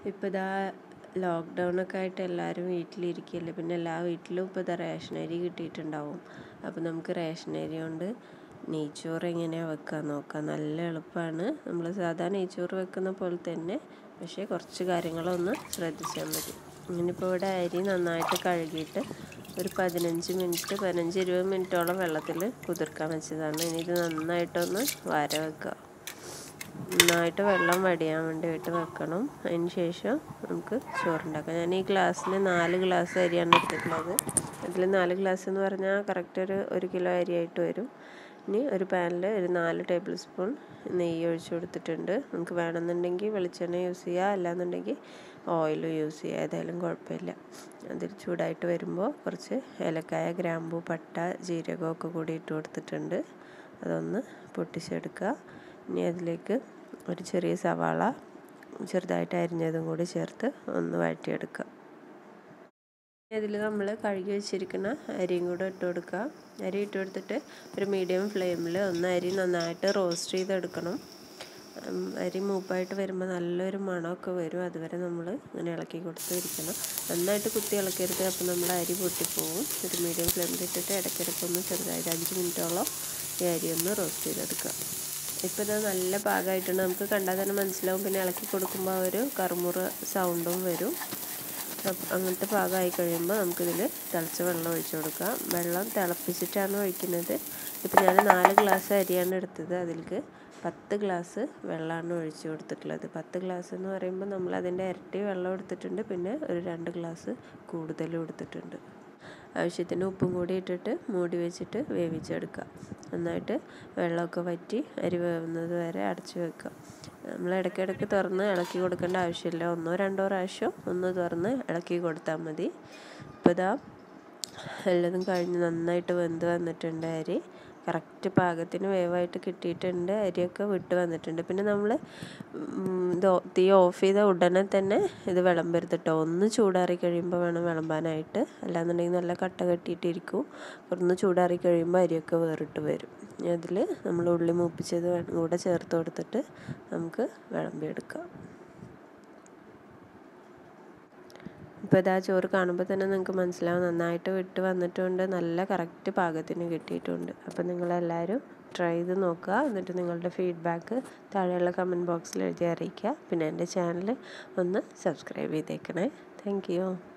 ഇപ്പോൾ ഇതാ ലോക്ക്ഡൗൺ ഒക്കെ ആയിട്ട് എല്ലാവരും വീട്ടിലിരിക്കുകയല്ലേ പിന്നെ എല്ലാ വീട്ടിലും ഇപ്പോൾ ഇതാ റേഷൻ അരി കിട്ടിയിട്ടുണ്ടാവും അപ്പോൾ നമുക്ക് റേഷൻ അരി കൊണ്ട് നെയ്ച്ചോറ് എങ്ങനെയാണ് വെക്കുക നോക്കാം നല്ല എളുപ്പമാണ് നമ്മൾ സാധാ നെയ്ച്ചോറ് വെക്കുന്ന പോലെ തന്നെ പക്ഷേ കുറച്ച് കാര്യങ്ങളൊന്ന് ശ്രദ്ധിച്ചാൽ മതി ഇങ്ങനിപ്പോൾ ഇവിടെ അരി നന്നായിട്ട് കഴുകിയിട്ട് ഒരു പതിനഞ്ച് മിനിറ്റ് പതിനഞ്ച് ഇരുപത് മിനിറ്റോളം വെള്ളത്തിൽ കുതിർക്കാൻ വെച്ചതാണ് ഇനി ഇത് നന്നായിട്ടൊന്ന് വര വെക്കുക നന്നായിട്ട് വെള്ളം വടിയാൻ വേണ്ടിയിട്ട് വെക്കണം അതിന് ശേഷം നമുക്ക് ചോറുണ്ടാക്കാം ഞാൻ ഈ ഗ്ലാസ്സിന് നാല് ഗ്ലാസ് അരിയാണ് എടുത്തിട്ടുള്ളത് അതിൽ നാല് ഗ്ലാസ് എന്ന് പറഞ്ഞാൽ കറക്റ്റ് ഒരു ഒരു കിലോ അരിയായിട്ട് വരും ഇനി ഒരു പാനിൽ ഒരു നാല് ടേബിൾ സ്പൂൺ നെയ്യ് ഒഴിച്ച് കൊടുത്തിട്ടുണ്ട് നമുക്ക് വേണമെന്നുണ്ടെങ്കിൽ വെളിച്ചെണ്ണ യൂസ് ചെയ്യുക അല്ലാന്നുണ്ടെങ്കിൽ ഓയിൽ യൂസ് ചെയ്യുക ഏതായാലും കുഴപ്പമില്ല അതിൽ ചൂടായിട്ട് വരുമ്പോൾ കുറച്ച് ഏലക്കായ ഗ്രാമ്പൂ പട്ട ജീരകമൊക്കെ കൂടി ഇട്ട് കൊടുത്തിട്ടുണ്ട് അതൊന്ന് പൊട്ടിച്ചെടുക്കുക ഇനി അതിലേക്ക് ഒരു ചെറിയ സവാള ചെറുതായിട്ട് അരിഞ്ഞതും കൂടി ചേർത്ത് ഒന്ന് വഴറ്റിയെടുക്കുക ഇതിൽ നമ്മൾ കഴുകി വെച്ചിരിക്കുന്ന അരിയും കൂടെ ഇട്ട് കൊടുക്കുക അരി ഇട്ട് കൊടുത്തിട്ട് ഒരു മീഡിയം ഫ്ലെയിമിൽ ഒന്ന് അരി നന്നായിട്ട് റോസ്റ്റ് ചെയ്തെടുക്കണം അരി മൂപ്പായിട്ട് വരുമ്പോൾ നല്ലൊരു മണമൊക്കെ വരും അതുവരെ നമ്മൾ ഇങ്ങനെ ഇളക്കി കൊടുത്ത് ഇരിക്കണം നന്നായിട്ട് കുത്തി ഇളക്കരുത് അപ്പോൾ നമ്മൾ അരി പൊട്ടിപ്പോവും ഒരു മീഡിയം ഫ്ലെയിമിൽ ഇട്ടിട്ട് ഇടയ്ക്കിടയ്ക്ക് ഒന്ന് ചെറുതായിട്ട് അഞ്ച് മിനിറ്റോളം ഈ അരി ഒന്ന് റോസ്റ്റ് ചെയ്തെടുക്കുക ഇപ്പോൾ ഇത് നല്ല പാകമായിട്ടുണ്ട് നമുക്ക് കണ്ടാൽ തന്നെ മനസ്സിലാവും പിന്നെ ഇളക്കി കൊടുക്കുമ്പോൾ ഒരു കറുമുറ സൗണ്ടും വരും അങ്ങനത്തെ പാകമായി കഴിയുമ്പോൾ നമുക്കിതിൽ തിളച്ച വെള്ളം ഒഴിച്ചു കൊടുക്കാം വെള്ളം തിളപ്പിച്ചിട്ടാണ് ഒഴിക്കുന്നത് ഇപ്പോൾ ഞാൻ നാല് ഗ്ലാസ് അരിയാണ് എടുത്തത് അതിലേക്ക് പത്ത് ഗ്ലാസ് വെള്ളമാണ് ഒഴിച്ചു കൊടുത്തിട്ടുള്ളത് പത്ത് ഗ്ലാസ് എന്ന് പറയുമ്പോൾ നമ്മൾ അതിൻ്റെ ഇരട്ടി വെള്ളം എടുത്തിട്ടുണ്ട് പിന്നെ ഒരു രണ്ട് ഗ്ലാസ് കൂടുതലും എടുത്തിട്ടുണ്ട് ആവശ്യത്തിന് ഉപ്പും കൂടി ഇട്ടിട്ട് മൂടി വെച്ചിട്ട് വേവിച്ചെടുക്കുക നന്നായിട്ട് വെള്ളമൊക്കെ വറ്റി അരി വേവുന്നത് വരെ അടച്ചു വെക്കുക നമ്മൾ ഇടയ്ക്കിടയ്ക്ക് തുറന്ന് ഇളക്കി കൊടുക്കേണ്ട ആവശ്യമില്ല ഒന്നോ രണ്ടോ പ്രാവശ്യം ഒന്ന് തുറന്ന് ഇളക്കി കൊടുത്താൽ മതി ഇപ്പോൾ ഇതാ എല്ലതും കഴിഞ്ഞ് നന്നായിട്ട് വെന്ത് വന്നിട്ടുണ്ട് അരി കറക്റ്റ് പാകത്തിന് വേവായിട്ട് കിട്ടിയിട്ടുണ്ട് അരിയൊക്കെ വിട്ട് വന്നിട്ടുണ്ട് പിന്നെ നമ്മൾ ഇത് തീ ഓഫ് ചെയ്ത ഉടനെ തന്നെ ഇത് വിളമ്പരുത് കേട്ടോ ഒന്ന് ചൂടാറി കഴിയുമ്പോൾ വേണം വിളമ്പാനായിട്ട് അല്ലാന്നുണ്ടെങ്കിൽ നല്ല കട്ട കെട്ടിയിട്ടിരിക്കും ഒന്ന് ചൂടാറി കഴിയുമ്പോൾ അരിയൊക്കെ വേറിട്ട് വരും അതിൽ നമ്മൾ ഉള്ളി മൂപ്പിച്ചത് കൂടെ ചേർത്ത് കൊടുത്തിട്ട് നമുക്ക് വിളമ്പിയെടുക്കാം ഇപ്പോൾ ഇതാ ചോറ് കാണുമ്പോൾ തന്നെ നിങ്ങൾക്ക് മനസ്സിലാവും നന്നായിട്ട് വിട്ട് വന്നിട്ടുണ്ട് നല്ല കറക്റ്റ് പാകത്തിന് കിട്ടിയിട്ടുണ്ട് അപ്പോൾ നിങ്ങളെല്ലാവരും ട്രൈ ചെയ്ത് നോക്കുക എന്നിട്ട് നിങ്ങളുടെ ഫീഡ്ബാക്ക് താഴെയുള്ള കമൻറ്റ് ബോക്സിൽ എഴുതി അറിയിക്കുക പിന്നെ എൻ്റെ ചാനൽ ഒന്ന് സബ്സ്ക്രൈബ് ചെയ്തേക്കണേ താങ്ക്